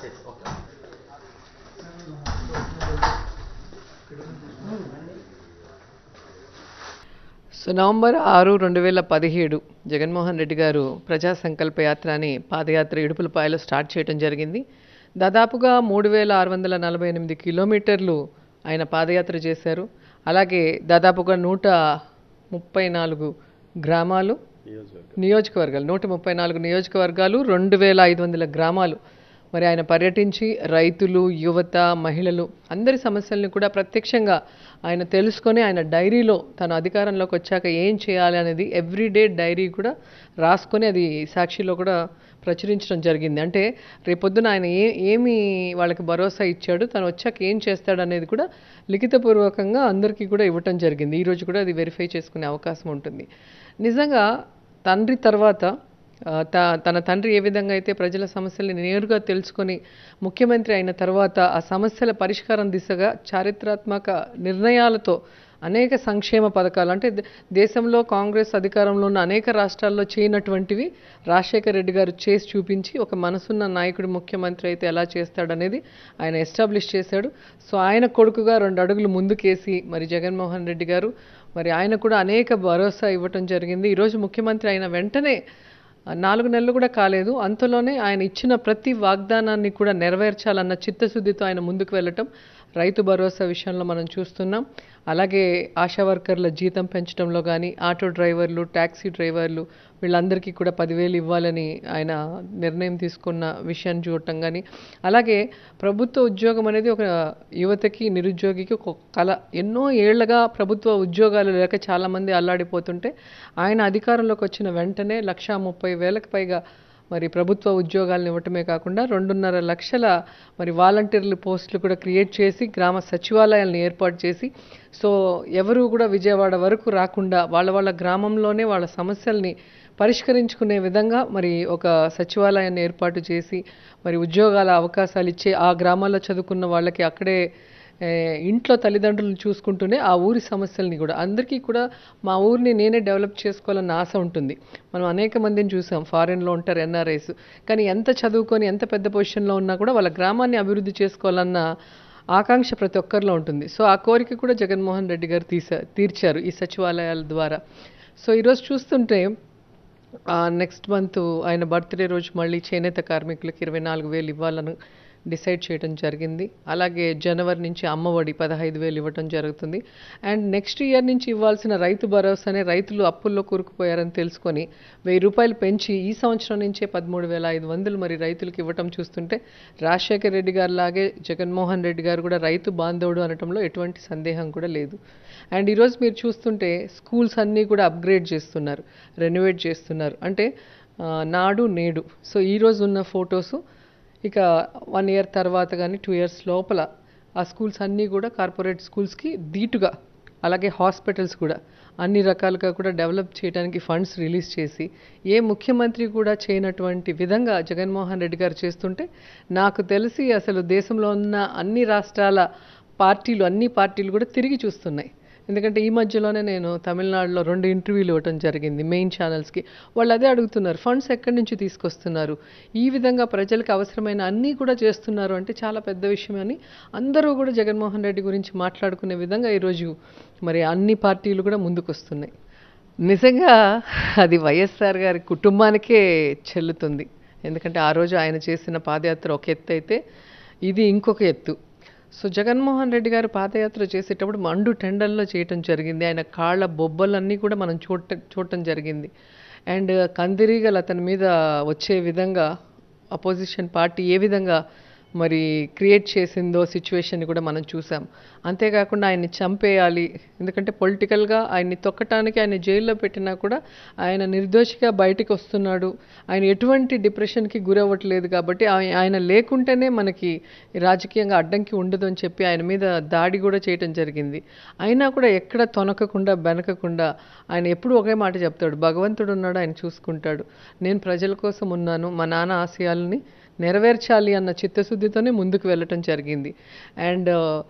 side okay so November ఆరు రెండు వేల పదిహేడు జగన్మోహన్ రెడ్డి గారు ప్రజా సంకల్ప యాత్ర అని పాదయాత్ర ఇడుపులపాయలో స్టార్ట్ చేయడం జరిగింది దాదాపుగా మూడు వేల ఆరు వందల నలభై ఎనిమిది కిలోమీటర్లు ఆయన పాదయాత్ర చేశారు అలాగే దాదాపుగా నూట ముప్పై నాలుగు గ్రామాలు నియోజకవర్గాలు నూట ముప్పై నాలుగు నియోజకవర్గాలు రెండు వేల ఐదు వందల గ్రామాలు మరి ఆయన పర్యటించి రైతులు యువత మహిళలు అందరి సమస్యల్ని కూడా ప్రత్యక్షంగా ఆయన తెలుసుకొని ఆయన డైరీలో తన అధికారంలోకి వచ్చాక ఏం చేయాలి అనేది ఎవ్రీడే డైరీ కూడా రాసుకొని అది సాక్షిలో కూడా ప్రచురించడం జరిగింది అంటే రేపొద్దున ఆయన ఏ ఏమి వాళ్ళకి భరోసా ఇచ్చాడు తను వచ్చాక ఏం చేస్తాడు అనేది కూడా లిఖితపూర్వకంగా అందరికీ కూడా ఇవ్వటం జరిగింది ఈరోజు కూడా అది వెరిఫై చేసుకునే అవకాశం ఉంటుంది నిజంగా తండ్రి తర్వాత ఆ, త తన తండ్రి ఏ విధంగా అయితే ప్రజల సమస్యల్ని నేరుగా తెలుసుకొని ముఖ్యమంత్రి అయిన తర్వాత ఆ సమస్యల పరిష్కారం దిశగా చారిత్రాత్మక నిర్ణయాలతో అనేక సంక్షేమ పథకాలు అంటే దే- దేశంలో కాంగ్రెస్ అధికారంలో ఉన్న అనేక రాష్ట్రాల్లో చేయనటువంటివి రాజశేఖర రెడ్డి గారు చేసి చూపించి ఒక మనసున్న నాయకుడు ముఖ్యమంత్రి అయితే ఎలా చేస్తాడనేది ఆయన ఎస్టాబ్లిష్ చేశాడు సో ఆయన కొడుకుగా రెండు అడుగులు ముందుకేసి మరి జగన్మోహన్ రెడ్డి గారు మరి ఆయన కూడా అనేక భరోసా ఇవ్వటం జరిగింది ఈరోజు ముఖ్యమంత్రి అయిన వెంటనే ఆ, నాలుగు నెలలు కూడా కాలేదు అంతలోనే ఆయన ఇచ్చిన ప్రతి వాగ్దానాన్ని కూడా నెరవేర్చాలన్న చిత్తశుద్ధితో ఆయన ముందుకు వెళ్ళటం రైతు భరోసా విషయంలో మనం చూస్తున్నాం అలాగే ఆశా వర్కర్ల జీతం పెంచడంలో కానీ ఆటో డ్రైవర్లు ట్యాక్సీ డ్రైవర్లు వీళ్ళందరికీ కూడా పదివేలు ఇవ్వాలని ఆయన నిర్ణయం తీసుకున్న విషయాన్ని చూడటం కానీ అలాగే ప్రభుత్వ ఉద్యోగం అనేది ఒక యువతకి నిరుద్యోగికి ఒక కళ ఎన్నో ఏళ్లగా ప్రభుత్వ ఉద్యోగాలు లేక చాలామంది అల్లాడిపోతుంటే ఆయన అధికారంలోకి వచ్చిన వెంటనే లక్షా ముప్పై వేలకు పైగా మరి ప్రభుత్వ ఉద్యోగాలను ఇవ్వటమే కాకుండా రెండున్నర లక్షల మరి వాలంటీర్ల పోస్టులు కూడా క్రియేట్ చేసి గ్రామ సచివాలయాలను ఏర్పాటు చేసి సో ఎవరు కూడా విజయవాడ వరకు రాకుండా వాళ్ళ వాళ్ళ గ్రామంలోనే వాళ్ళ సమస్యల్ని పరిష్కరించుకునే విధంగా మరి ఒక సచివాలయాన్ని ఏర్పాటు చేసి మరి ఉద్యోగాల అవకాశాలు ఇచ్చే ఆ గ్రామాల్లో చదువుకున్న వాళ్ళకి అక్కడే ఏ, ఇంట్లో తల్లిదండ్రులను చూసుకుంటూనే ఆ ఊరి సమస్యల్ని కూడా అందరికీ కూడా మా ఊరిని నేనే డెవలప్ చేసుకోవాలన్న ఆశ ఉంటుంది మనం అనేక మందిని చూసాం ఫారెన్లో ఉంటారు ఎన్ఆర్ఐస్ కానీ ఎంత చదువుకొని ఎంత పెద్ద పొజిషన్లో ఉన్నా కూడా వాళ్ళ గ్రామాన్ని అభివృద్ధి చేసుకోవాలన్న ఆకాంక్ష ప్రతి ఒక్కరిలో ఉంటుంది సో ఆ కోరిక కూడా జగన్మోహన్ రెడ్డి గారు తీసా తీర్చారు ఈ సచివాలయాల ద్వారా సో ఈరోజు చూస్తుంటే నెక్స్ట్ మంత్ ఆయన బర్త్డే రోజు మళ్ళీ చేనేత కార్మికులకు ఇరవై నాలుగు వేలు ఇవ్వాలని డిసైడ్ చేయడం జరిగింది అలాగే జనవరి నుంచి అమ్మఒడి పదహైదు వేలు ఇవ్వడం జరుగుతుంది అండ్ నెక్స్ట్ ఇయర్ నుంచి ఇవ్వాల్సిన రైతు భరోసానే రైతులు అప్పుల్లో కూరుకుపోయారని తెలుసుకొని వెయ్యి రూపాయలు పెంచి ఈ సంవత్సరం నుంచే పదమూడు వేల ఐదు వందలు మరి రైతులకు ఇవ్వటం చూస్తుంటే రాజశేఖర రెడ్డి గారు లాగే జగన్మోహన్ రెడ్డి గారు కూడా రైతు బాంధవుడు అనటంలో ఎటువంటి సందేహం కూడా లేదు అండ్ ఈరోజు మీరు చూస్తుంటే స్కూల్స్ అన్నీ కూడా అప్గ్రేడ్ చేస్తున్నారు రెనోవేట్ చేస్తున్నారు అంటే ఆ, నాడు నేడు సో ఈరోజు ఉన్న ఫొటోసు ఇక వన్ ఇయర్ తర్వాత కానీ టూ ఇయర్స్ లోపల ఆ స్కూల్స్ అన్నీ కూడా కార్పొరేట్ స్కూల్స్కి ధీటుగా అలాగే హాస్పిటల్స్ కూడా అన్ని రకాలుగా కూడా డెవలప్ చేయడానికి ఫండ్స్ రిలీజ్ చేసి ఏ ముఖ్యమంత్రి కూడా చేయనటువంటి విధంగా జగన్మోహన్ రెడ్డి గారు చేస్తుంటే నాకు తెలిసి అసలు దేశంలో ఉన్న అన్ని రాష్ట్రాల పార్టీలు అన్ని పార్టీలు కూడా తిరిగి చూస్తున్నాయి ఎందుకంటే ఈ మధ్యలోనే నేను తమిళనాడులో రెండు ఇంటర్వ్యూలు ఇవ్వటం జరిగింది మెయిన్ ఛానల్స్కి వాళ్ళు అదే అడుగుతున్నారు ఫండ్స్ ఎక్కడి నుంచి తీసుకొస్తున్నారు ఈ విధంగా ప్రజలకు అవసరమైన అన్నీ కూడా చేస్తున్నారు అంటే చాలా పెద్ద విషయం అని అందరూ కూడా జగన్మోహన్ రెడ్డి గురించి మాట్లాడుకునే విధంగా ఈరోజు మరి అన్ని పార్టీలు కూడా ముందుకు వస్తున్నాయి నిజంగా అది వైఎస్ఆర్ గారి కుటుంబానికే చెల్లుతుంది ఎందుకంటే ఆ రోజు ఆయన చేసిన పాదయాత్ర ఒక ఎత్తు అయితే ఇది ఇంకొక ఎత్తు సో జగన్మోహన్ రెడ్డి గారు పాదయాత్ర చేసేటప్పుడు మండు టెండల్లో చేయటం జరిగింది ఆయన కాళ్ళ బొబ్బలన్నీ కూడా మనం చూడటం చూడటం జరిగింది అండ్ కందిరీగలు అతని మీద వచ్చే విధంగా అపోజిషన్ పార్టీ ఏ విధంగా మరి క్రియేట్ చేసిందో సిచ్యువేషన్ కూడా మనం చూసాం అంతేకాకుండా ఆయన్ని చంపేయాలి ఎందుకంటే పొలిటికల్గా ఆయన్ని తొక్కటానికి ఆయన జైల్లో పెట్టినా కూడా ఆయన నిర్దోషిగా బయటికి వస్తున్నాడు ఆయన ఎటువంటి డిప్రెషన్కి గురవ్వట్లేదు కాబట్టి ఆయ- ఆయన లేకుంటేనే మనకి రాజకీయంగా అడ్డంకి ఉండదు అని చెప్పి ఆయన మీద దాడి కూడా చేయటం జరిగింది అయినా కూడా ఎక్కడ తొనకకుండా బెనకకుండా ఆయన ఎప్పుడు ఒకే మాట చెప్తాడు భగవంతుడు ఉన్నాడు ఆయన చూసుకుంటాడు నేను ప్రజల కోసం ఉన్నాను మా నాన్న ఆశయాలని నెరవేర్చాలి అన్న చిత్తశుద్ధితోనే ముందుకు వెళ్ళటం జరిగింది అండ్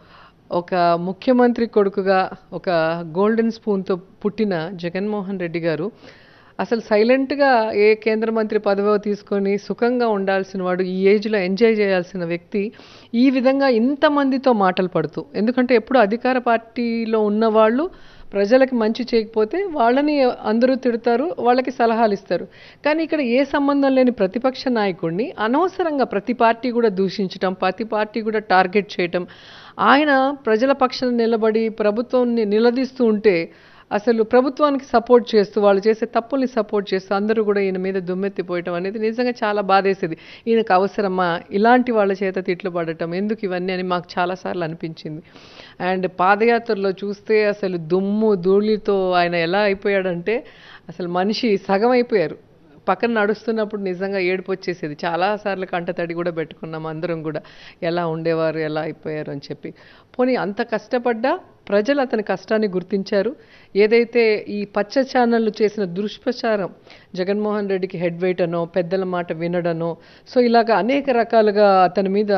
ఒక ముఖ్యమంత్రి కొడుకుగా ఒక గోల్డెన్ స్పూన్తో పుట్టిన జగన్మోహన్ రెడ్డి గారు అసలు సైలెంట్గా ఏ కేంద్ర మంత్రి పదవో తీసుకొని సుఖంగా ఉండాల్సిన వాడు ఈ ఏజ్లో ఎంజాయ్ చేయాల్సిన వ్యక్తి ఈ విధంగా ఇంతమందితో మాటలు పడుతూ ఎందుకంటే ఎప్పుడు అధికార పార్టీలో ఉన్నవాళ్ళు ప్రజలకి మంచి చేయకపోతే వాళ్ళని అందరూ తిడతారు వాళ్ళకి సలహాలు ఇస్తారు కానీ ఇక్కడ ఏ సంబంధం లేని ప్రతిపక్ష నాయకుడిని అనవసరంగా ప్రతి పార్టీ కూడా దూషించటం ప్రతి పార్టీ కూడా టార్గెట్ చేయటం ఆయన ప్రజల పక్షాన నిలబడి ప్రభుత్వాన్ని నిలదీస్తూ ఉంటే అసలు ప్రభుత్వానికి సపోర్ట్ చేస్తూ వాళ్ళు చేసే తప్పుల్ని సపోర్ట్ చేస్తూ అందరూ కూడా ఈయన మీద దుమ్మెత్తిపోయటం అనేది నిజంగా చాలా బాధేసేది ఈయనకు అవసరమా ఇలాంటి వాళ్ళ చేత తిట్లు పడటం ఎందుకు ఇవన్నీ అని మాకు చాలాసార్లు అనిపించింది అండ్ పాదయాత్రలో చూస్తే అసలు దుమ్ము ధూళితో ఆయన ఎలా అయిపోయాడంటే అసలు మనిషి సగం అయిపోయారు పక్కన నడుస్తున్నప్పుడు నిజంగా ఏడుపు వచ్చేసేది చాలాసార్లు కంటతడి కూడా పెట్టుకున్నాం అందరం కూడా ఎలా ఉండేవారు ఎలా అయిపోయారు అని చెప్పి పోనీ అంత కష్టపడ్డా ప్రజలు అతని కష్టాన్ని గుర్తించారు ఏదైతే ఈ పచ్చ ఛానళ్ళు చేసిన దుష్ప్రచారం జగన్మోహన్ రెడ్డికి హెడ్ వెయిట్ అనో పెద్దల మాట వినడనో సో ఇలాగ అనేక రకాలుగా అతని మీద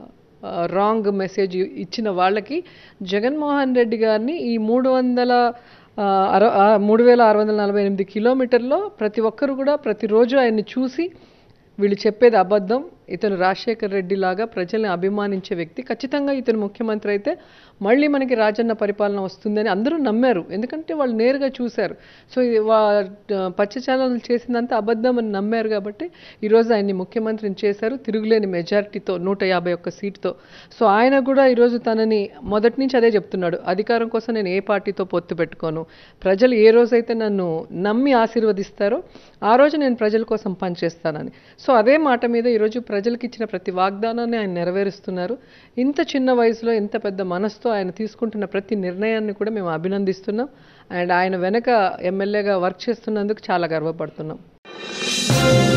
రాంగ్ మెసేజ్ ఇచ్చిన వాళ్ళకి జగన్మోహన్ రెడ్డి గారిని ఈ మూడు వందల ఆ, అర ఆ, మూడు వేల ఆరు వందల నలభై ఎనిమిది కిలోమీటర్లో ప్రతి ఒక్కరు కూడా ప్రతిరోజు ఆయన్ని చూసి వీళ్ళు చెప్పేది అబద్ధం ఇతను రాజశేఖర్ రెడ్డి లాగా ప్రజల్ని అభిమానించే వ్యక్తి ఖచ్చితంగా ఇతను ముఖ్యమంత్రి అయితే మళ్ళీ మనకి రాజన్న పరిపాలన వస్తుందని అందరూ నమ్మారు ఎందుకంటే వాళ్ళు నేరుగా చూశారు సో ఇది వా పచ్చ ఛానల్ చేసిందంతా అబద్ధం అని నమ్మారు కాబట్టి ఈరోజు ఆయన్ని ముఖ్యమంత్రిని చేశారు తిరుగులేని మెజారిటీతో నూట యాభై ఒక్క సీటుతో సో ఆయన కూడా ఈరోజు తనని మొదటి నుంచి అదే చెప్తున్నాడు అధికారం కోసం నేను ఏ పార్టీతో పొత్తు పెట్టుకోను ప్రజలు ఏ రోజైతే నన్ను నమ్మి ఆశీర్వదిస్తారో ఆ రోజు నేను ప్రజల కోసం పనిచేస్తానని సో అదే మాట మీద ఈరోజు ప్రజలకు ఇచ్చిన ప్రతి వాగ్దానాన్ని ఆయన నెరవేరుస్తున్నారు ఇంత చిన్న వయసులో ఇంత పెద్ద మనసుతో ఆయన తీసుకుంటున్న ప్రతి నిర్ణయాన్ని కూడా మేము అభినందిస్తున్నాం అండ్ ఆయన వెనక ఎమ్మెల్యేగా వర్క్ చేస్తున్నందుకు చాలా గర్వపడుతున్నాం